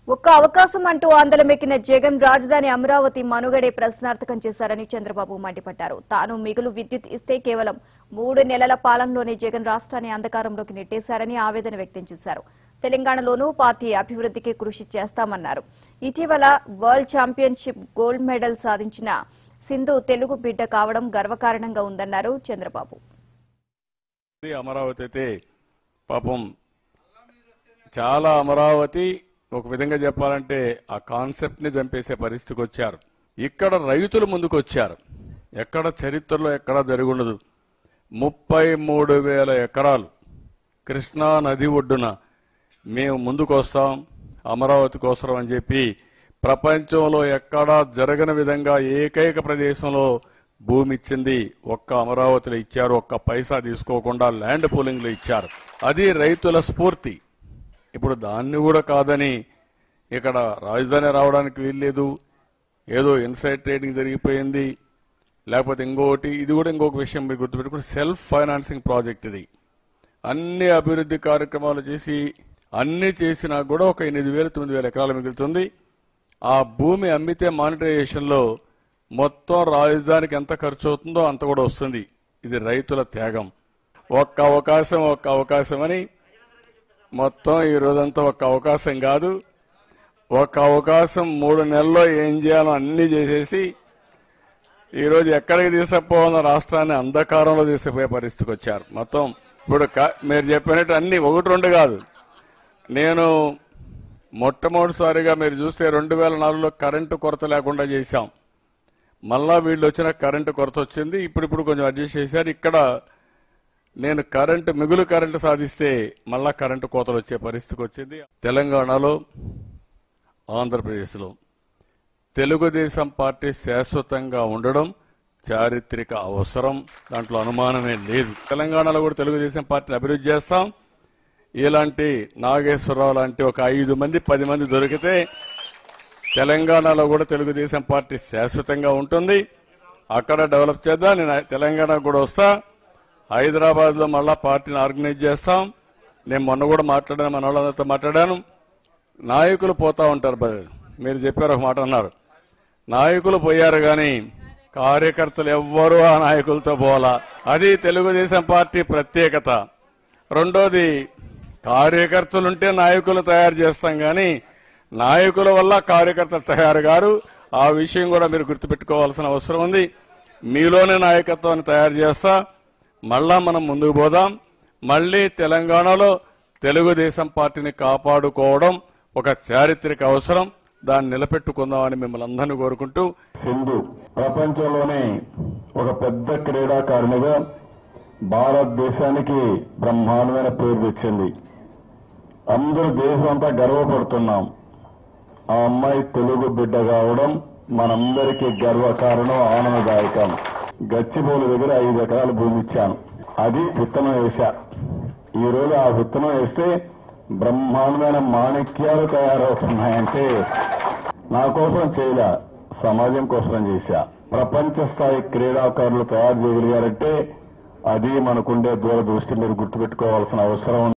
ఒక్క అవకాశం అంటూ ఆందోళనెక్కిన జగన్ రాజధాని అమరావతి మనుగడే ప్రశ్నార్థకం చేశారని చంద్రబాబు మండిపడ్డారు తాను మిగులు విద్యుత్ ఇస్తే కేవలం మూడు నెలల పాలనలోనే జగన్ రాష్ట్రాన్ని అంధకారంలోకి నెట్టేశారని ఆవేదన వ్యక్తం చేశారు తెలంగాణలోనూ పార్టీ అభివృద్ధికి కృషి చేస్తామన్నారు ఇటీవల వరల్డ్ ఛాంపియన్షిప్ గోల్డ్ మెడల్ సాధించిన సింధు తెలుగు బిడ్డ కావడం గర్వకారణంగా ఉందన్నారు చంద్రబాబు ఇది అమరావతి అయితే పాపం చాలా అమరావతి ఒక విధంగా చెప్పాలంటే ఆ కాన్సెప్ట్ ని చంపేసే పరిస్థితికి వచ్చారు ఇక్కడ రైతులు ముందుకు వచ్చారు ఎక్కడ చరిత్రలో ఎక్కడా జరుగుండదు ముప్పై మూడు వేల ఎకరాలు కృష్ణా నది ఒడ్డున మేము ముందుకు వస్తాం అమరావతి కోసం అని చెప్పి ప్రపంచంలో ఎక్కడా జరగని విధంగా ఏకైక ప్రదేశంలో భూమి ఇచ్చింది ఒక్క అమరావతిలో ఇచ్చారు ఒక్క పైసా తీసుకోకుండా ల్యాండ్ పూలింగ్ లో ఇచ్చారు అది రైతుల స్ఫూర్తి ఇప్పుడు దాన్ని కూడా కాదని ఇక్కడ రాజధాని రావడానికి వీల్లేదు ఏదో ఇన్సైడ్ ట్రేడింగ్ జరిగిపోయింది లేకపోతే ఇంకోటి ఇది కూడా ఇంకొక విషయం మీరు గుర్తుపెట్టుకుని సెల్ఫ్ ఫైనాన్సింగ్ ప్రాజెక్ట్ ఇది అన్ని అభివృద్ధి కార్యక్రమాలు చేసి అన్ని చేసినా కూడా ఒక ఎనిమిది వేల తొమ్మిది వేల ఎకరాలు మిగులుతుంది ఆ భూమి అమ్మితే మానిటైజేషన్ లో మొత్తం రాజధానికి ఎంత ఖర్చు అవుతుందో అంత కూడా వస్తుంది ఇది రైతుల త్యాగం ఒక్క అవకాశం ఒక్క అవకాశం అని మొత్తం ఈ రోజంతా ఒక్క అవకాశం కాదు ఒక అవకాశం మూడు నెలల్లో ఏం చేయాలో అన్ని చేసేసి ఈ రోజు ఎక్కడికి తీసుకుపోవాలన్న రాష్ట్రాన్ని అంధకారంలో తీసుకుపోయే పరిస్థితికి వచ్చారు మొత్తం ఇప్పుడు క- మీరు చెప్పినట్టు అన్ని ఒకటి రెండు కాదు నేను మొట్టమొదటిసారిగా మీరు చూస్తే రెండు వేల నాలుగులో కరెంటు కొరత లేకుండా చేశాం మళ్ళా వీళ్ళు వచ్చిన కరెంటు కొరత వచ్చింది ఇప్పుడిప్పుడు కొంచెం అడ్జస్ట్ చేశారు ఇక్కడ నేను కరెంటు మిగులు కరెంటు సాధిస్తే మళ్ళా కరెంటు కోతలు వచ్చే పరిస్థితికి వచ్చింది తెలంగాణలో ఆంధ్రప్రదేశ్లో తెలుగుదేశం పార్టీ శాశ్వతంగా ఉండడం చారిత్రక అవసరం దాంట్లో అనుమానమే లేదు తెలంగాణలో కూడా తెలుగుదేశం పార్టీని అభివృద్ధి చేస్తాం ఇలాంటి నాగేశ్వరరావు లాంటి ఒక ఐదు మంది పది మంది దొరికితే తెలంగాణలో కూడా తెలుగుదేశం పార్టీ శాశ్వతంగా ఉంటుంది అక్కడ డెవలప్ చేద్దాం నేను తెలంగాణ కూడా వస్తా హైదరాబాద్ లో మళ్ళా పార్టీని ఆర్గనైజ్ చేస్తాం నేను మొన్న కూడా మాట్లాడాను మన వాళ్ళందరితో మాట్లాడాను నాయకులు పోతా ఉంటారు బ- మీరు చెప్పారు ఒక మాట అన్నారు నాయకులు పోయారు గాని కార్యకర్తలు ఎవ్వరూ ఆ నాయకులతో పోలా అది తెలుగుదేశం పార్టీ ప్రత్యేకత రెండోది కార్యకర్తలుంటే నాయకులు తయారు చేస్తాం గాని నాయకుల వల్ల కార్యకర్తలు తయారు గారు ఆ విషయం కూడా మీరు గుర్తుపెట్టుకోవాల్సిన అవసరం ఉంది మీలోనే నాయకత్వాన్ని తయారు చేస్తా మళ్ళా మనం ముందుకు పోదాం మళ్ళీ తెలంగాణలో తెలుగుదేశం పార్టీని కాపాడుకోవడం ఒక చారిత్రక అవసరం దాన్ని నిలబెట్టుకుందామని మిమ్మల్ని అందరినీ కోరుకుంటూ సింధు ప్రపంచంలోనే ఒక పెద్ద క్రీడాకారునిగా భారతదేశానికి బ్రహ్మాండమైన పేరు తెచ్చింది అందరూ దేశం అంతా గర్వపడుతున్నాం ఆ అమ్మాయి తెలుగు బిడ్డ కావడం మనందరికీ గర్వకారణం ఆనందదాయకం గచ్చిబౌలి దగ్గర ఐదు ఎకరాల భూమి ఇచ్చాను అది విత్తనం వేశా ఈ రోజు ఆ విత్తనం వేస్తే బ్రహ్మాండమైన మాణిక్యాలు తయారవుతున్నాయంటే నా కోసం చేయలే సమాజం కోసం చేశా ప్రపంచ స్థాయి క్రీడాకారులు తయారు చేయగలిగారంటే అది మనకుండే దూరదృష్టి మీరు గుర్తుపెట్టుకోవాల్సిన అవసరం ఉంది